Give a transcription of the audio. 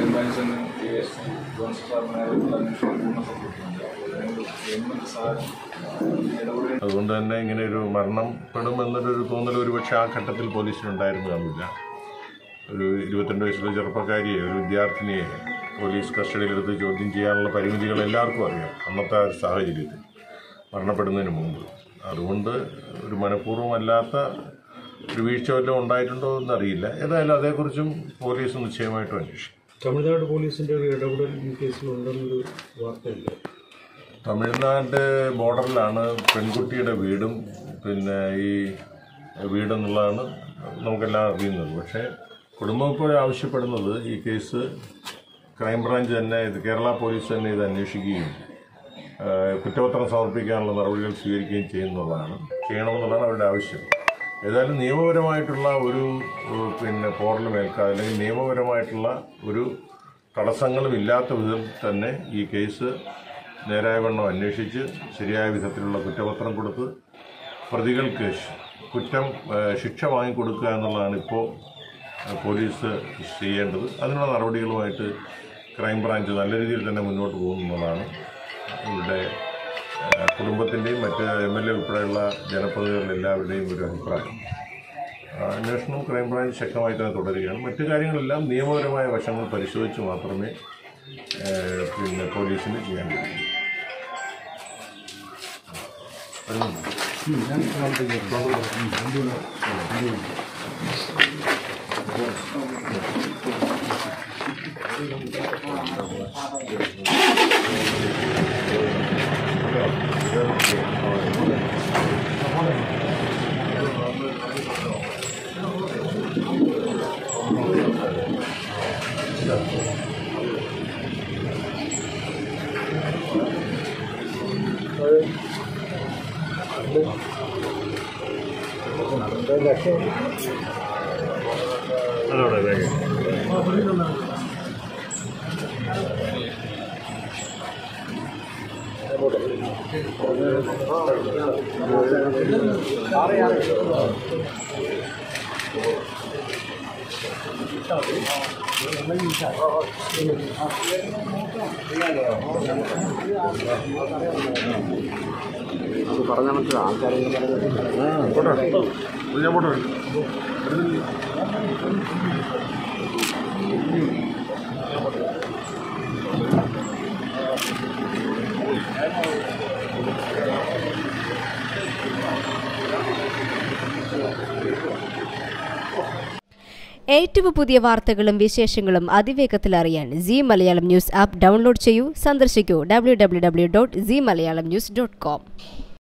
crime branch തന്നെ ഈ John's സാറിനെ അന്വേഷണം പൂർണ്ണ സപ്പോർട്ടുണ്ട് അപ്പോൾ അതിനോട് ഗവൺമെൻറ് സഹായം ഇടപെടൽ അതുകൊണ്ട് തന്നെ ഇങ്ങനെ ഒരു മരണം പെടുമെന്നൊരു തോന്നൽ ഒരുപക്ഷെ ആ ഘട്ടത്തിൽ പോലീസിനുണ്ടായിരുന്നു കാണില്ല ഒരു ഇരുപത്തിരണ്ട് വയസ്സുള്ള ചെറുപ്പക്കാരിയെ ഒരു വിദ്യാർത്ഥിനിയെ പോലീസ് കസ്റ്റഡിയിലെടുത്ത് ചോദ്യം ചെയ്യാനുള്ള പരിമിതികൾ എല്ലാവർക്കും അറിയാം അന്നത്തെ ആ ഒരു സാഹചര്യത്തിൽ മരണപ്പെടുന്നതിന് മുമ്പ് അതുകൊണ്ട് ഒരു മനഃപൂർവ്വമല്ലാത്ത ഒരു വീഴ്ച വല്ലതും ഉണ്ടായിട്ടുണ്ടോ എന്നറിയില്ല ഏതായാലും അതേക്കുറിച്ചും പോലീസ് നിശ്ചയമായിട്ടും അന്വേഷിക്കും തമിഴ്നാട് പോലീസിന്റെ ഒരു ഇടപെടൽ ഈ കേസിലുണ്ടെന്നൊരു വാർത്തയുണ്ട് തമിഴ്നാട് ബോർഡറിലാണ് പെൺകുട്ടിയുടെ വീടും പിന്നെ ഈ വീടെന്നുള്ളതാണ് നമുക്കെല്ലാം അറിയുന്നത് പക്ഷേ കുടുംബം ഇപ്പോൾ ആവശ്യപ്പെടുന്നത് ഈ കേസ് ക്രൈംബ്രാഞ്ച് തന്നെ ഇത് കേരള പോലീസ് തന്നെ ഇത് അന്വേഷിക്കുകയും ആ, കുറ്റപത്രം സമർപ്പിക്കാനുള്ള നടപടികൾ സ്വീകരിക്കുകയും ചെയ്യുന്നതാണ് ചെയ്യണമെന്നുള്ളതാണ് അവരുടെ ആവശ്യം ഏതായാലും നിയമപരമായിട്ടുള്ള ഒരു ഏഹ്, പിന്നെ പോറലും ഏൽക്കാതെ അല്ലെങ്കിൽ നിയമപരമായിട്ടുള്ള ഒരു തടസ്സങ്ങളും ഇല്ലാത്ത വിധം തന്നെ ഈ കേസ് നേരായ വണ്ണം അന്വേഷിച്ച് ശരിയായ വിധത്തിലുള്ള കുറ്റപത്രം കൊടുത്ത് പ്രതികൾക്ക് ശ്- കുറ്റം ഏഹ്, ശിക്ഷ വാങ്ങിക്കൊടുക്കുക എന്നുള്ളതാണ് ഇപ്പോൾ ഏഹ്, പോലീസ് ചെയ്യേണ്ടത് അതിനുള്ള നടപടികളുമായിട്ട് ക്രൈംബ്രാഞ്ച് നല്ല രീതിയിൽ തന്നെ മുന്നോട്ട് പോകുന്നതാണ് ഇവിടെ ഏഹ്, കുടുംബത്തിൻ്റെയും മറ്റ് എം എൽ എ ഉൾപ്പെടെയുള്ള ജനപ്രതിനിധികളുടെ എല്ലാവരുടെയും ഒരു അഭിപ്രായം ആ, അന്വേഷണം ക്രൈംബ്രാഞ്ച് ശക്തമായി തന്നെ തുടരുകയാണ് മറ്റു കാര്യങ്ങളെല്ലാം നിയമപരമായ വശങ്ങൾ പരിശോധിച്ച് മാത്രമേ ഏഹ്, പിന്നെ പോലീസിന് ചെയ്യാൻ കഴിയൂ അതോടെ വേഗം പോട്ടെ ഇത് ഞാൻ പോട്ടെ ഏറ്റവും പുതിയ വാർത്തകളും വിശേഷങ്ങളും അതിവേഗത്തിൽ അറിയാൻ Zee Malayalam news app download ചെയ്യൂ സന്ദർശിക്കൂ W W W dot Zee Malayalam news dot com